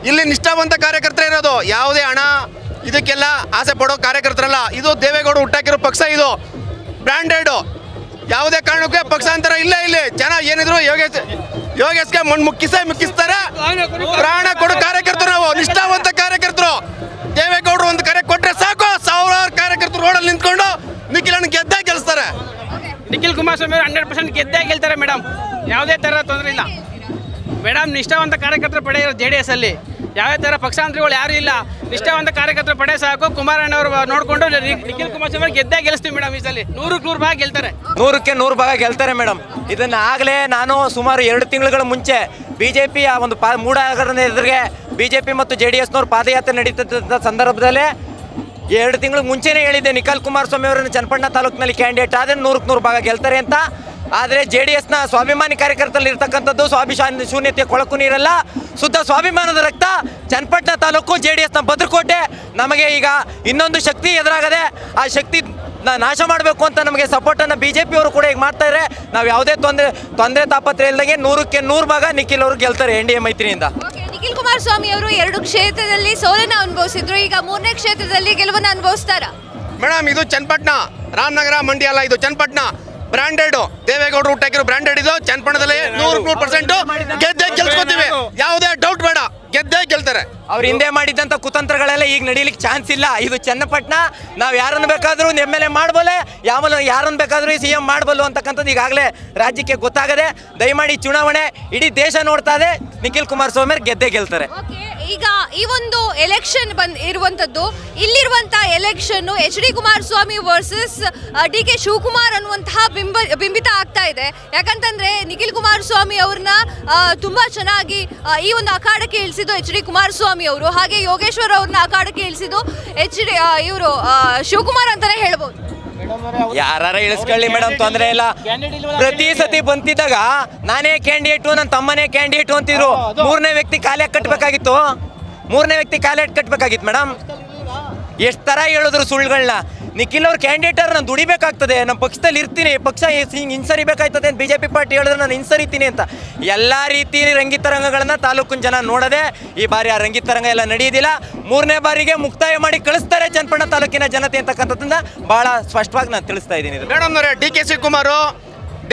ಇಲ್ಲಿ ನಿಷ್ಠಾವಂತ ಕಾರ್ಯಕರ್ತರೇ ಇರೋದು ಯಾವುದೇ ಹಣ ಇದಕ್ಕೆಲ್ಲ ಆಸೆ ಪಡೋ ಕಾರ್ಯಕರ್ತರಲ್ಲ ಇದು ದೇವೇಗೌಡ ಹುಟ್ಟಾಕಿರೋ ಪಕ್ಷ ಇದು ಬ್ರ್ಯಾಂಡೆಡು ಯಾವುದೇ ಕಾರಣಕ್ಕೆ ಪಕ್ಷಾಂತರ ಇಲ್ಲ ಇಲ್ಲಿ ಜನ ಏನಿದ್ರು ಯೋಗೇಶ್ ಯೋಗೇಶ್ಗೆ ಮಣ್ಣು ಮುಕ್ಕಿಸೇ ಮುಕ್ಕಿಸ್ತಾರೆ ಪ್ರಾಣ ಕೊಡೋ ಕಾರ್ಯಕರ್ತರು ನಾವು ನಿಷ್ಠಾವಂತ ಕಾರ್ಯಕರ್ತರು ದೇವೇಗೌಡರು ಒಂದು ಕರೆ ಕೊಟ್ರೆ ಸಾಕು ಸಾವಿರಾರು ಕಾರ್ಯಕರ್ತರು ರೋಡಲ್ಲಿ ನಿಂತ್ಕೊಂಡು ನಿಖಿಲನ್ನು ಗೆದ್ದೇ ಗೆಲ್ಲಿಸ್ತಾರೆ ನಿಖಿಲ್ ಕುಮಾರಸ್ವಾಮಿ ಅವರು ಹಂಡ್ರೆಡ್ ಪರ್ಸೆಂಟ್ ಗೆದ್ದೇ ಗೆಲ್ತಾರೆ ಮೇಡಮ್ ಯಾವುದೇ ಥರ ತೊಂದರೆ ಇಲ್ಲ ಮೇಡಮ್ ನಿಷ್ಠಾವಂತ ಕಾರ್ಯಕರ್ತರ ಪಡೆ ಇರೋ ಜೆ ಡಿ ಎಸ್ ಅಲ್ಲಿ ಯಾವುದೇ ಥರ ಪಕ್ಷಾಂತರಿಗಳು ಯಾರು ಇಲ್ಲ ನಿಷ್ಠಾವಂತ ಕಾರ್ಯಕರ್ತರ ಪಡೆ ಸಾಕು ಕುಮಾರಣ್ಣ ಅವರು ನೋಡಿಕೊಂಡು ನಿಖಿಲ್ ಕುಮಾರಸ್ವಾಮಿ ಅವರು ಗೆದ್ದೇ ಗೆಲ್ಲಿಸ್ತೀವಿ ಮೇಡಮ್ ಈ ಸಲ ನೂರಕ್ಕೆ ನೂರು ಭಾಗ ಗೆಲ್ತಾರೆ ನೂರಕ್ಕೆ ನೂರು ಭಾಗ ಗೆಲ್ತಾರೆ ಮೇಡಮ್ ಇದನ್ನ ಆಗಲೇ ನಾನು ಸುಮಾರು ಎರಡು ತಿಂಗಳುಗಳ ಮುಂಚೆ ಬಿ ಜೆ ಪಿಯ ಒಂದು ಪಾ ಮೂಡಾಗರದ ಎದುರಿಗೆ ಬಿ ಜೆ ಪಿ ಮತ್ತು ಜೆ ಡಿ ಎಸ್ನವ್ರು ಪಾದಯಾತ್ರೆ ನಡೀತಿದ್ದ ಸಂದರ್ಭದಲ್ಲೇ ಎರಡು ತಿಂಗಳು ಮುಂಚೆನೇ ಹೇಳಿದ್ದೆ ನಿಖಿಲ್ ಕುಮಾರಸ್ವಾಮಿ ಅವರನ್ನು ಚನ್ನಪಟ್ಟಣ ತಾಲೂಕಿನಲ್ಲಿ ಕ್ಯಾಂಡಿಡೇಟ್ ಆದರೆ ನೂರಕ್ಕೆ ನೂರು ಭಾಗ ಗೆಲ್ತಾರೆ ಅಂತ ಆದರೆ ಜೆ ಡಿ ಎಸ್ನ ಸ್ವಾಭಿಮಾನಿ ಕಾರ್ಯಕರ್ತರಲ್ಲಿ ಇರ್ತಕ್ಕಂಥದ್ದು ಸ್ವಾಭಿಶಾನ್ ಶೂನ್ಯತೆ ಕೊಳಕು ನೀರಲ್ಲ ಶುದ್ಧ ಸ್ವಾಭಿಮಾನದ ರಕ್ತ ಚನ್ನಪಟ್ಟಣ ತಾಲೂಕು ಜೆ ಡಿ ಎಸ್ನ ಭದ್ರಕೋಟೆ ನಮಗೆ ಈಗ ಇನ್ನೊಂದು ಶಕ್ತಿ ಎದುರಾಗದೆ ಆ ಶಕ್ತಿ ನಾ- ನಾಶ ಮಾಡಬೇಕು ಅಂತ ನಮಗೆ ಸಪೋರ್ಟನ್ನು ಬಿ ಜೆ ಪಿಯವರು ಕೂಡ ಈಗ ಮಾಡ್ತಾ ಇದ್ದಾರೆ ನಾವು ಯಾವುದೇ ತೊಂದರೆ ತೊಂದರೆ ತಾಪತ್ರೆ ಇಲ್ಲದಂಗೆ ನೂರಕ್ಕೆ ನೂರು ಭಾಗ ನಿಖಿಲ್ ಅವರು ಗೆಲ್ತಾರೆ ಎನ್ ಡಿ ಎ ಮೈತ್ರಿಯಿಂದ ಓಕೆ, ನಿಖಿಲ್ ಕುಮಾರಸ್ವಾಮಿ ಅವರು ಎರಡು ಕ್ಷೇತ್ರದಲ್ಲಿ ಸೋಲನ್ನ ಅನುಭವಿಸಿದ್ರು ಈಗ ಮೂರನೇ ಕ್ಷೇತ್ರದಲ್ಲಿ ಗೆಲುವನ್ನ ಅನುಭವಿಸ್ತಾರ ಮೇಡಮ್ ಇದು ಚನ್ನಪಟ್ಟಣ ರಾಮನಗರ ಮಂಡ್ಯ ಅಲ್ಲ ಇದು ಚನ್ನಪಟ್ಟಣ ಬ್ರಾಂಡೆಡ್ ದೇವೇಗೌಡರು ಹುಟ್ಟಾಕಿರೋ ಬ್ರಾಂಡೆಡ್ ಇದು ಚನ್ನಪಟ್ಟಣದಲ್ಲಿ ನೂರು ನೂರು ಪರ್ಸೆಂಟ್ ಗೆದ್ದೇ ಗೆಲ್ಸ್ಕೊತೀವಿ ಯಾವುದೇ ಡೌಟ್ ಬೇಡ ಗೆದ್ದೇ ಗೆಲ್ತಾರೆ ಅವ್ರು ಹಿಂದೆ ಮಾಡಿದ್ದಂಥ ಕುತಂತ್ರಗಳೆಲ್ಲ ಈಗ ನಡೀಲಿಕ್ಕೆ ಚಾನ್ಸ್ ಇಲ್ಲ ಇದು ಚನ್ನಪಟ್ಟಣ ನಾವು ಯಾರನ್ನು ಬೇಕಾದರೂ ಎಮ್ ಎಲ್ ಎ ಮಾಡ್ಬೋಲೆ ಯಾವ ಯಾರನ್ನು ಬೇಕಾದರೂ ಸಿ ಎಂ ಮಾಡ್ಬಲ್ಲು ಅಂತಕ್ಕಂಥದ್ದು ಈಗಾಗಲೇ ರಾಜ್ಯಕ್ಕೆ ಗೊತ್ತಾಗದೆ ದಯಮಾಡಿ ಚುನಾವಣೆ ಇಡೀ ದೇಶ ನೋಡ್ತಾ ಇದೆ ನಿಖಿಲ್ ಕುಮಾರಸ್ವಾಮಿ ಅವ್ರು ಗೆದ್ದೇ ಗೆಲ್ತಾರೆ ಓಕೆ ಈಗ ಈ ಒಂದು ಎಲೆಕ್ಷನ್ ಬಂದ್ ಇರುವಂತದ್ದು ಇಲ್ಲಿರುವಂತಹ election H D Kumaraswamy versus D K Shivakumar ಅನ್ನುವಂತಹ ಬಿಂಬ ಬಿಂಬಿತ ಆಗ್ತಾ ಇದೆ ಯಾಕಂತಂದ್ರೆ ನಿಖಿಲ್ ಕುಮಾರಸ್ವಾಮಿ ಅವ್ರನ್ನ ಆ, ತುಂಬಾ ಚೆನ್ನಾಗಿ ಆ, ಈ ಒಂದು ಅಖಾಡಕ್ಕೆ ಇಳಿಸಿದ್ದು ಎಚ್ ಡಿ ಕುಮಾರಸ್ವಾಮಿ ಅವರು ಹಾಗೆ ಯೋಗೇಶ್ವರ್ ಅವ್ರನ್ನ ಅಖಾಡಕ್ಕೆ ಇಳಿಸಿದ್ದು ಎಚ್ ಡಿ ಇವರು ಶಿವಕುಮಾರ್ ಅಂತಾನೆ ಹೇಳ್ಬೋದು ಯಾರ ಇಳಿಸ್ಕೊಳ್ಳಿ ಮೇಡಮ್ ತೊಂದರೆ ಇಲ್ಲ ಪ್ರತಿ ಸತಿ ಬಂತಿದ್ದಾಗ ನಾನೇ ಕ್ಯಾಂಡಿಡೇಟು ನನ್ನ ತಮ್ಮನೇ ಕ್ಯಾಂಡಿಡೇಟು ಅಂತಿದ್ರು ಮೂರನೇ ವ್ಯಕ್ತಿ ಕಾಲೇ ಕಟ್ಟಬೇಕಾಗಿತ್ತು ಮೂರನೇ ವ್ಯಕ್ತಿ ಕಾಲೇ ಕಟ್ಟಬೇಕಾಗಿತ್ತು ಮೇಡಮ್ ಎಷ್ಟು ಥರ ಹೇಳಿದ್ರು ಸುಳ್ಳುಗಳನ್ನ ನಿಖಿಲ್ ಅವ್ರ ಕ್ಯಾಂಡಿಡೇಟರ್ ನಾನು ದುಡಿಬೇಕಾಗ್ತದೆ ನಮ್ಮ ಪಕ್ಷದಲ್ಲಿ ಇರ್ತೀನಿ ಪಕ್ಷ ಹಿಂಗೆ ಹಿಂಸರಿಬೇಕಾಯ್ತದೆ ಅಂತ ಬಿ ಜೆ ಪಿ ಪಾರ್ಟಿ ಹೇಳಿದ್ರೆ ನಾನು ಹಿಂಸರಿತೀನಿ ಅಂತ ಎಲ್ಲ ರೀತಿ ರಂಗಿತರಂಗಗಳನ್ನ ತಾಲೂಕಿನ ಜನ ನೋಡದೆ ಈ ಬಾರಿ ಆ ರಂಗಿತರಂಗ ಎಲ್ಲ ನಡೆಯೋದಿಲ್ಲ ಮೂರನೇ ಬಾರಿಗೆ ಮುಕ್ತಾಯ ಮಾಡಿ ಕಳಿಸ್ತಾರೆ ಚನ್ನಪಟ್ಟಣ ತಾಲೂಕಿನ ಜನತೆ ಅಂತಕ್ಕಂಥದ್ದನ್ನ ಭಾಳ ಸ್ಪಷ್ಟವಾಗಿ ನಾನು ತಿಳಿಸ್ತಾ ಇದ್ದೀನಿ ಇದು ಮೇಡಮ್ ಅವರೇ ಡಿ ಕೆ ಶಿವಕುಮಾರ್